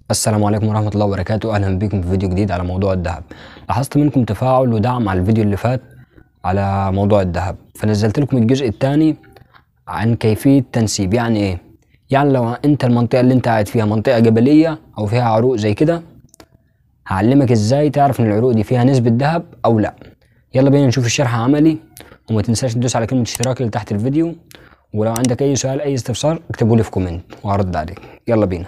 السلام عليكم ورحمة الله وبركاته أهلا بكم في فيديو جديد على موضوع الذهب لاحظت منكم تفاعل ودعم على الفيديو اللي فات على موضوع الذهب فنزلت لكم الجزء الثاني عن كيفية تنسيب يعني ايه يعني لو انت المنطقة اللي انت قاعد فيها منطقة جبلية او فيها عروق زي كده هعلمك ازاي تعرف ان العروق دي فيها نسبة ذهب او لا يلا بينا نشوف الشرح عملي وما تنساش تدوس على كلمة اشتراك اللي تحت الفيديو ولو عندك اي سؤال اي استفسار اكتبه لي في كومنت وهرد عليك يلا بينا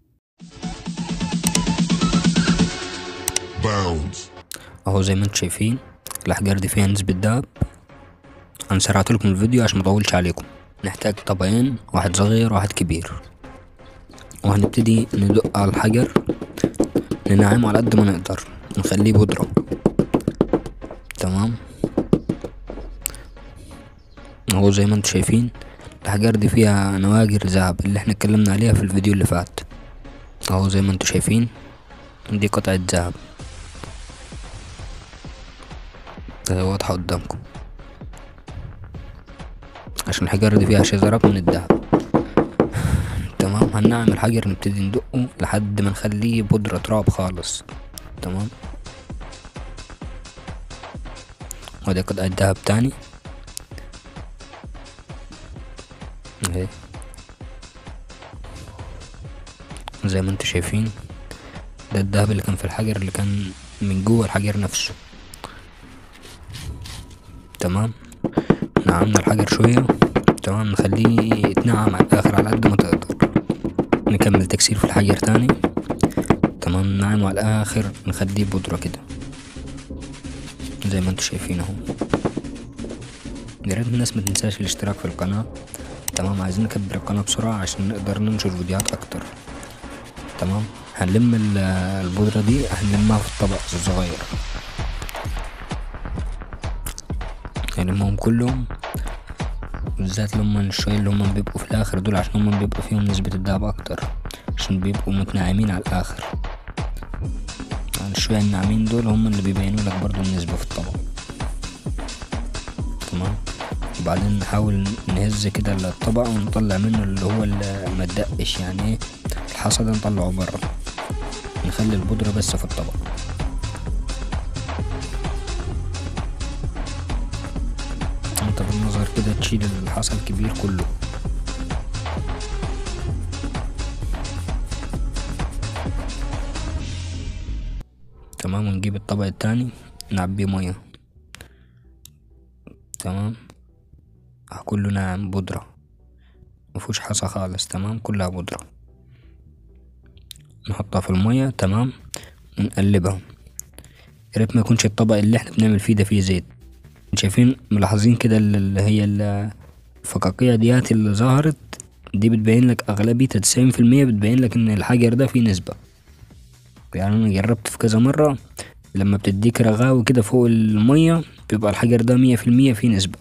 bounds, اهو زي ما انتم شايفين الاحجار دي فيها نسبة دهب انا سرعت لكم الفيديو عشان مطولش عليكم نحتاج طبقين واحد صغير وواحد كبير وهنبتدي ندق على الحجر ننعمه على قد ما نقدر نخليه بودرة تمام اهو زي ما انتم شايفين الاحجار دي فيها نواجر ذهب اللي احنا اتكلمنا عليها في الفيديو اللي فات اهو زي ما انتم شايفين دي قطعة ذهب ده واضحة قدامكم عشان الحجارة دي فيها شذرات من الدهب تمام هنعمل الحجر نبتدي ندقه لحد ما نخليه بودرة تراب خالص تمام ودي قطعة دهب تاني اهي زي ما انتوا شايفين ده الدهب اللي كان في الحجر اللي كان من جوه الحجر نفسه تمام نعمنا الحجر شوية تمام نخليه يتنعم على الآخر على قد ما تقدر نكمل تكسير في الحجر تاني تمام نعمه على الآخر نخليه بودرة كده زي ما انتوا شايفين اهو يا ريت الناس ما تنساش الاشتراك في القناة تمام عايزين نكبر القناة بسرعة عشان نقدر ننشر فيديوهات أكتر تمام هنلم ال- البودرة دي هنلمها في الطبق الصغير هنلمهم كلهم بالذات اللي هما الشوية اللي هما بيبقوا في الآخر دول عشان هما بيبقوا فيهم نسبة الدهب أكتر عشان بيبقوا متناعمين على الآخر يعني الشوية الناعمين دول هما اللي بيبينوا لك برضو النسبة في الطبق تمام وبعدين نحاول نهز كده الطبق ونطلع منه اللي هو اللي متدقش يعني ايه الحصى ده نطلعه بره نخلي البودرة بس في الطبق انت بالنظر كده تشيل الحصى الكبير كله تمام ونجيب الطبق التاني نعبيه مية تمام اه كله ناعم بودرة مفيهوش حصى خالص تمام كلها بودرة نحطها في المية تمام ونقلبها يا ريت ما يكونش الطبق اللي احنا بنعمل فيه ده فيه زيت شايفين ملاحظين كده اللي هي ال- الفقاقيع ديات اللي ظهرت دي بتبين لك اغلبية تسعين في المية بتبين لك ان الحجر ده فيه نسبة يعني انا جربت في كذا مرة لما بتديك رغاوي كده فوق المية بيبقى الحجر ده مية في المية فيه نسبة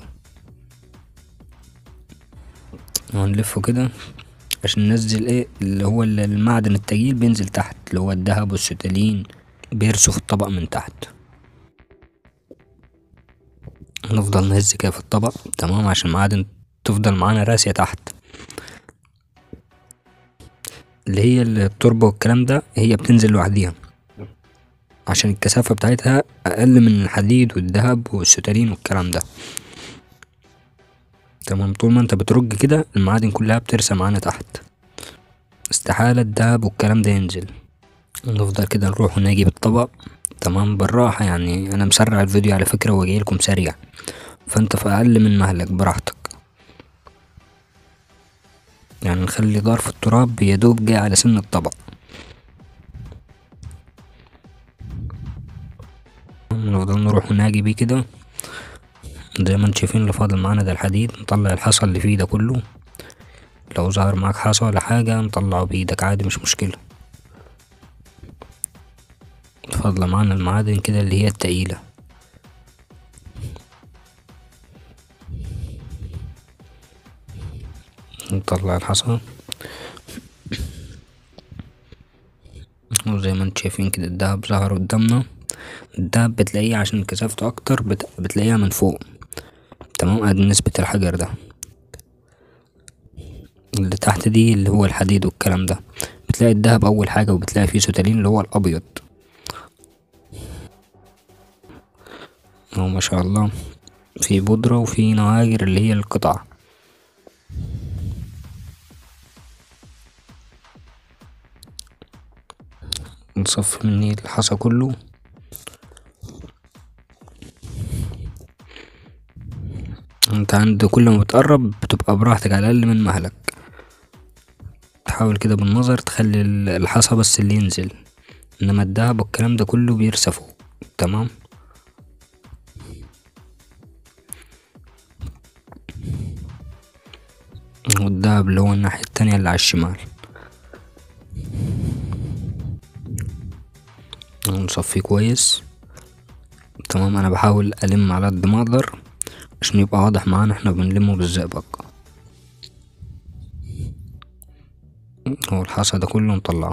وهنلفه كده عشان ننزل ايه اللي هو ال- المعدن التقيل بينزل تحت اللي هو الذهب والستالين بيرسوا في الطبق من تحت نفضل نهز كده في الطبق تمام عشان المعادن تفضل معانا راسية تحت اللي هي التربة والكلام ده هي بتنزل لوحديها عشان الكثافة بتاعتها أقل من الحديد والذهب والستالين والكلام ده تمام طول ما انت بترج كده المعادن كلها بترسى معانا تحت استحالة الدهب والكلام ده ينزل نفضل كده نروح ونجيب الطبق تمام بالراحة يعني أنا مسرع الفيديو على فكرة وجايلكم سريع فانت في أقل من مهلك براحتك يعني نخلي ظرف التراب يدوب جاي على سن الطبق نفضل نروح وناجي بيه كده زي ما انت شايفين اللي فاضل معانا ده الحديد نطلع الحصى اللي فيه ده كله لو ظهر معاك حصى ولا حاجة نطلعه بإيدك عادي مش مشكلة فاضلة معانا المعادن كده اللي هي التقيلة نطلع الحصى وزي ما انت شايفين كده الدهب ظهر قدامنا الدهب بتلاقيه عشان كثافته اكتر بت... بتلاقيها من فوق تمام ادي نسبة الحجر ده اللي تحت دي اللي هو الحديد والكلام ده بتلاقي الدهب اول حاجة وبتلاقي فيه ستالين اللي هو الابيض اهو ما شاء الله في بودرة وفي نواجر اللي هي القطع نصفي مني الحصى كله انت عند كل ما بتقرب بتبقى براحتك على الاقل من مهلك تحاول كده بالنظر تخلي الحصى بس اللي ينزل انما الدهب والكلام ده كله بيرسى فوق تمام والدهب اللي هو الناحية التانية اللي على الشمال نصفيه كويس تمام انا بحاول الم على قد ما اقدر عشان يبقى واضح معانا احنا بنلمه بالزئبق هو الحصى ده كله نطلعه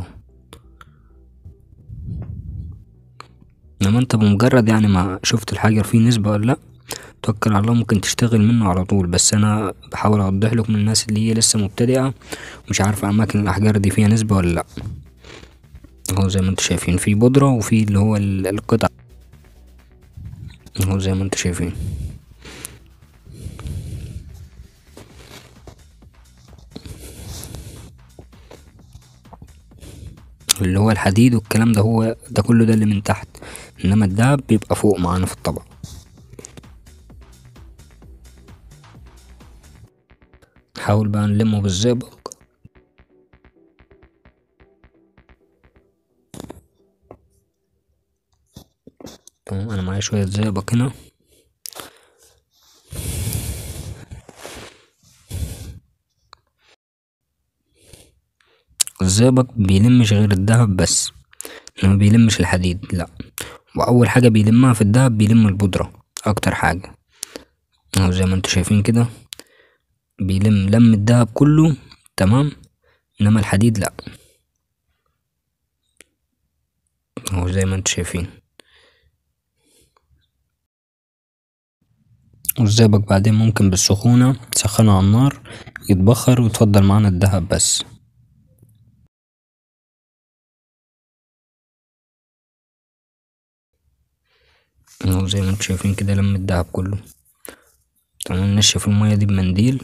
انما انت بمجرد يعني ما شفت الحجر فيه نسبة ولا لا توكل على الله ممكن تشتغل منه على طول بس انا بحاول اوضح لكم الناس اللي هي لسه مبتدئة ومش عارفة اماكن الاحجار دي فيها نسبة ولا لا اهو زي ما انتوا شايفين في بودرة وفي اللي هو القطع اهو زي ما انتوا شايفين اللي هو الحديد والكلام ده هو ده كله ده اللي من تحت انما الدهب بيبقى فوق معانا في الطبق نحاول بقى نلمه بالزئبق تمام انا معايا شوية زئبق هنا الزئبق بيلمش غير الدهب بس انما بيلمش الحديد لا واول حاجة بيلمها في الدهب بيلم البودرة اكتر حاجة اهو زي ما انتوا شايفين كده بيلم لم الدهب كله تمام انما الحديد لا اهو زي ما انتوا شايفين والزئبق بعدين ممكن بالسخونة تسخنه على النار يتبخر ويتفضل معانا الدهب بس اهو زي ما انتوا شايفين كده لم الدهب كله تمام نشف المية دي بمنديل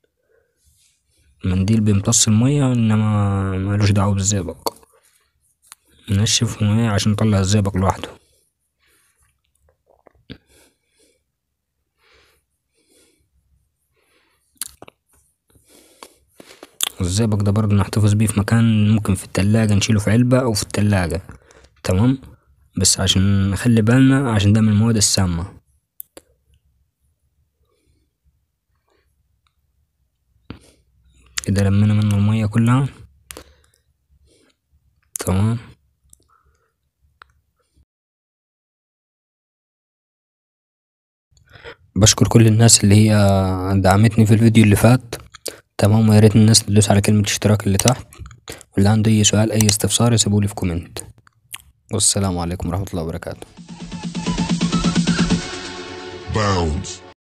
منديل بيمتص المية انما ملوش دعوة بالزئبق نشف المية عشان نطلع الزئبق لوحده الزئبق ده برضه نحتفظ بيه في مكان ممكن في التلاجة نشيله في علبة او في التلاجة تمام بس عشان نخلي بالنا عشان ده من المواد السامة كده لمينا منه المية كلها تمام بشكر كل الناس اللي هي دعمتني في الفيديو اللي فات تمام وياريت الناس تدوس على كلمة اشتراك اللي تحت واللي عنده اي سؤال اي استفسار يسيبولي في كومنت والسلام عليكم ورحمة الله وبركاته Bounds.